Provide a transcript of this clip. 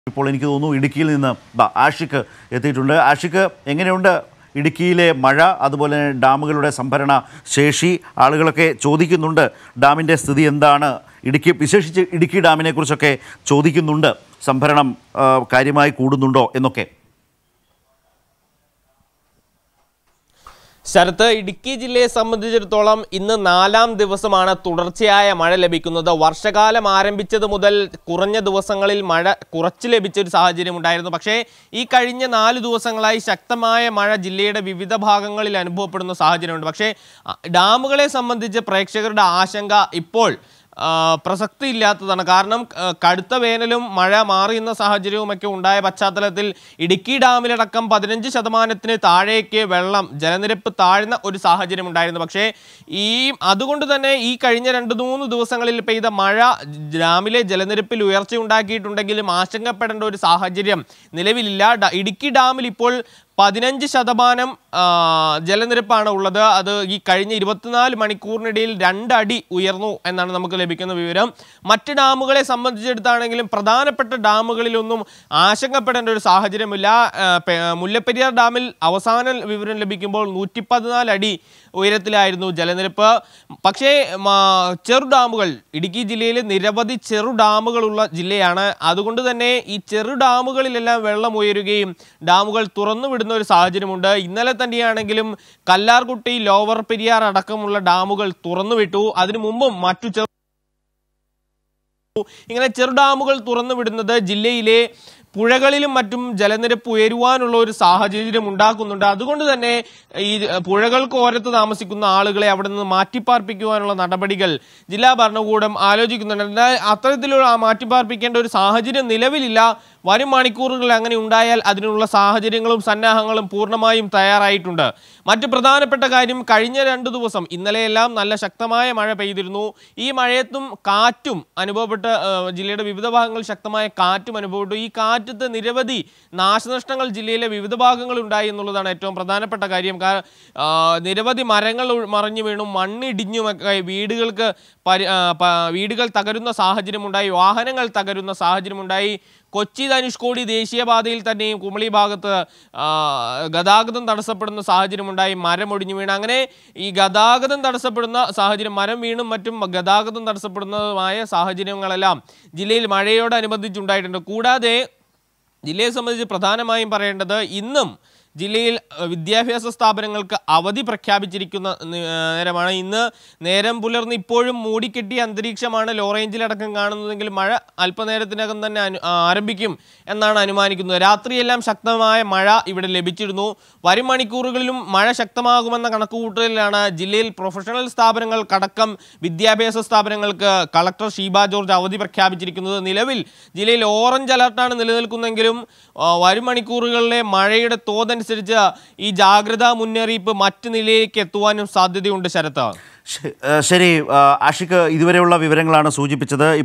ഇപ്പോൾ എനിക്ക് തോന്നുന്നു ഇടുക്കിയിൽ നിന്ന് ദാ ആഷിക്ക് എത്തിയിട്ടുണ്ട് ആഷിക്ക് എങ്ങനെയുണ്ട് ഇടുക്കിയിലെ മഴ അതുപോലെ ഡാമുകളുടെ സംഭരണ ശേഷി ആളുകളൊക്കെ ചോദിക്കുന്നുണ്ട് ഡാമിൻ്റെ സ്ഥിതി എന്താണ് ഇടുക്കി വിശേഷിച്ച് ഇടുക്കി ഡാമിനെ കുറിച്ചൊക്കെ ചോദിക്കുന്നുണ്ട് സംഭരണം ആ, കാര്യമായി കൂടുന്നുണ്ടോ എന്നൊക്കെ ശരത്ത് ഇടുക്കി ജില്ലയെ സംബന്ധിച്ചിടത്തോളം ഇന്ന് നാലാം ദിവസമാണ് തുടർച്ചയായ മഴ ലഭിക്കുന്നത് വർഷകാലം ആരംഭിച്ചത് മുതൽ കുറഞ്ഞ ദിവസങ്ങളിൽ മഴ കുറച്ച് ലഭിച്ച ഒരു സാഹചര്യം ഉണ്ടായിരുന്നു പക്ഷേ ഈ കഴിഞ്ഞ നാല് ദിവസങ്ങളായി ശക്തമായ മഴ ജില്ലയുടെ വിവിധ ഭാഗങ്ങളിൽ അനുഭവപ്പെടുന്ന സാഹചര്യമുണ്ട് പക്ഷേ അ, ഡാമുകളെ സംബന്ധിച്ച് പ്രേക്ഷകരുടെ ആശങ്ക ഇപ്പോൾ ആ, പ്രസക്തി ഇല്ലാത്തതാണ് കാരണം ആ, കടുത്ത വേനലും മഴ മാറിയുന്ന സാഹചര്യവുമൊക്കെ ഉണ്ടായ പശ്ചാത്തലത്തിൽ ഇടുക്കി ഡാമിലടക്കം പതിനഞ്ച് ശതമാനത്തിന് താഴേക്ക് വെള്ളം ജലനിരപ്പ് താഴ്ന്ന ഒരു സാഹചര്യം ഉണ്ടായിരുന്നു പക്ഷേ ഈ അതുകൊണ്ട് തന്നെ ഈ കഴിഞ്ഞ രണ്ട് മൂന്ന് ദിവസങ്ങളിൽ പെയ്ത മഴ ഡാമിലെ ജലനിരപ്പിൽ ഉയർച്ച ഉണ്ടാക്കിയിട്ടുണ്ടെങ്കിലും ആശങ്കപ്പെടേണ്ട ഒരു സാഹചര്യം നിലവിലില്ല ഡ- ഇടുക്കി ഡാമിൽ ഇപ്പോൾ പതിനഞ്ച് ശതമാനം ആ, ജലനിരപ്പാണ് ഉള്ളത് അത് ഈ കഴിഞ്ഞ ഇരുപത്തിനാല് മണിക്കൂറിനിടയിൽ രണ്ടടി ഉയർന്നു എന്നാണ് നമുക്ക് ലഭിക്കുന്ന വിവരം മറ്റ് ഡാമുകളെ സംബന്ധിച്ചിടത്താണെങ്കിലും പ്രധാനപ്പെട്ട ഡാമുകളിലൊന്നും ആശങ്കപ്പെടേണ്ട ഒരു സാഹചര്യമില്ല ആ, പെ- മുല്ലപ്പെരിയാർ ഡാമിൽ അവസാന വിവരം ലഭിക്കുമ്പോൾ നൂറ്റി പതിനാല് അടി ഉയരത്തിലായിരുന്നു ജലനിരപ്പ് പക്ഷേ മാ- ചെറു ഡാമുകൾ ഇടുക്കി ജില്ലയിൽ നിരവധി ചെറു ഡാമുകളുള്ള ജില്ലയാണ് അതുകൊണ്ട് തന്നെ ഈ ചെറു ഡാമുകളിലെല്ലാം വെള്ളം ഉയരുകയും ഡാമുകൾ തുറന്നു വിടുന്ന ഒരു സാഹചര്യമുണ്ട് ഇന്നലെ തന്നെയാണെങ്കിലും കല്ലാർകുട്ടി ലോവർ പെരിയാർ അടക്കമുള്ള ഡാമുകൾ തുറന്നു വിട്ടു അതിനു മുമ്പും മറ്റു ചെറു ഇങ്ങനെ ചെറു ഡാമുകൾ തുറന്നു വിടുന്നത് ജില്ലയിലെ പുഴകളിലും മറ്റും ജലനിരപ്പ് ഉയരുവാനുള്ള ഒരു സാഹചര്യം ഉണ്ടാക്കുന്നുണ്ട് അതുകൊണ്ട് തന്നെ ഈ പുഴകൾക്ക് ഓരത്ത് താമസിക്കുന്ന ആളുകളെ അവിടെ നിന്ന് മാറ്റിപ്പാർപ്പിക്കുവാനുള്ള നടപടികൾ ജില്ലാ ഭരണകൂടം ആലോചിക്കുന്നുണ്ട് എന്നാൽ അത്തരത്തിലുള്ള ആ മാറ്റിപ്പാർപ്പിക്കേണ്ട ഒരു സാഹചര്യം നിലവിലില്ല വരും മണിക്കൂറുകളിൽ അങ്ങനെ ഉണ്ടായാൽ അതിനുള്ള സാഹചര്യങ്ങളും സന്നാഹങ്ങളും പൂർണ്ണമായും തയ്യാറായിട്ടുണ്ട് മറ്റു പ്രധാനപ്പെട്ട കാര്യം കഴിഞ്ഞ രണ്ട് ദിവസം ഇന്നലെയെല്ലാം നല്ല ശക്തമായ മഴ പെയ്തിരുന്നു ഈ മഴയത്തും കാറ്റും അനുഭവപ്പെട്ട ആ, ജില്ലയുടെ വിവിധ ഭാഗങ്ങളിൽ ശക്തമായ കാറ്റും അനുഭവപ്പെട്ടു ഈ കാറ്റത്ത് നിരവധി നാശനഷ്ടങ്ങൾ ജില്ലയിലെ വിവിധ ഭാഗങ്ങളിൽ ഉണ്ടായി എന്നുള്ളതാണ് ഏറ്റവും പ്രധാനപ്പെട്ട കാര്യം കാ- ആ, നിരവധി മരങ്ങൾ ഉ- മറിഞ്ഞു വീണും മണ്ണിടിഞ്ഞുമൊക്കെ വീടുകൾക്ക് പരി ആ, പ- വീടുകൾ തകരുന്ന സാഹചര്യമുണ്ടായി വാഹനങ്ങൾ തകരുന്ന സാഹചര്യമുണ്ടായി കൊച്ചി ധനുഷ്കോടി ദേശീയപാതയിൽ തന്നെയും കുമളി ഭാഗത്ത് ആ, ഗതാഗതം തടസ്സപ്പെടുന്ന സാഹചര്യമുണ്ടായി മരം ഒടിഞ്ഞു വീണ് അങ്ങനെ ഈ ഗതാഗതം തടസ്സപ്പെടുന്ന സാഹചര്യം മരം വീണും മറ്റും ഗതാഗതം തടസ്സപ്പെടുന്നതുമായ സാഹചര്യങ്ങളെല്ലാം ജില്ലയിൽ മഴയോടനുബന്ധിച്ചുണ്ടായിട്ടുണ്ട് കൂടാതെ ജില്ലയെ സംബന്ധിച്ച് പ്രധാനമായും പറയേണ്ടത് ഇന്നും ജില്ലയിൽ അഹ്, വിദ്യാഭ്യാസ സ്ഥാപനങ്ങൾക്ക് അവധി പ്രഖ്യാപിച്ചിരിക്കുന്ന നി- ആ, നേരമാണ് ഇന്ന് നേരം പുലർന്ന് ഇപ്പോഴും മൂടിക്കെട്ടിയ അന്തരീക്ഷമാണ് ലോ റേഞ്ചിലടക്കം കാണുന്നതെങ്കിൽ മഴ അല്പനേരത്തിനകം തന്നെ അനു- ആ, ആരംഭിക്കും എന്നാണ് അനുമാനിക്കുന്നത് രാത്രിയെല്ലാം ശക്തമായ മഴ ഇവിടെ ലഭിച്ചിരുന്നു വരും മണിക്കൂറുകളിലും മഴ ശക്തമാകുമെന്ന കണക്കുകൂട്ടലിലാണ് ജില്ലയിൽ പ്രൊഫഷണൽ സ്ഥാപനങ്ങൾക്കടക്കം വിദ്യാഭ്യാസ സ്ഥാപനങ്ങൾക്ക് കളക്ടർ ഷീബ ജോർജ് അവധി പ്രഖ്യാപിച്ചിരിക്കുന്നത് നിലവിൽ ജില്ലയിൽ ഓറഞ്ച് അലർട്ടാണ് നിലനിൽക്കുന്നെങ്കിലും ആ, വരും മണിക്കൂറുകളിലെ മഴയുടെ തോതനുസരിച്ച് ഈ ജാഗ്രതാ മുന്നറിയിപ്പ് മറ്റു നിലയിലേക്ക് എത്തുവാനും സാധ്യതയുണ്ട് ശരത്ത് ശ- ആ, ശരി ആ, ആഷിക്ക് ഇതുവരെയുള്ള വിവരങ്ങളാണ് സൂചിപ്പിച്ചത്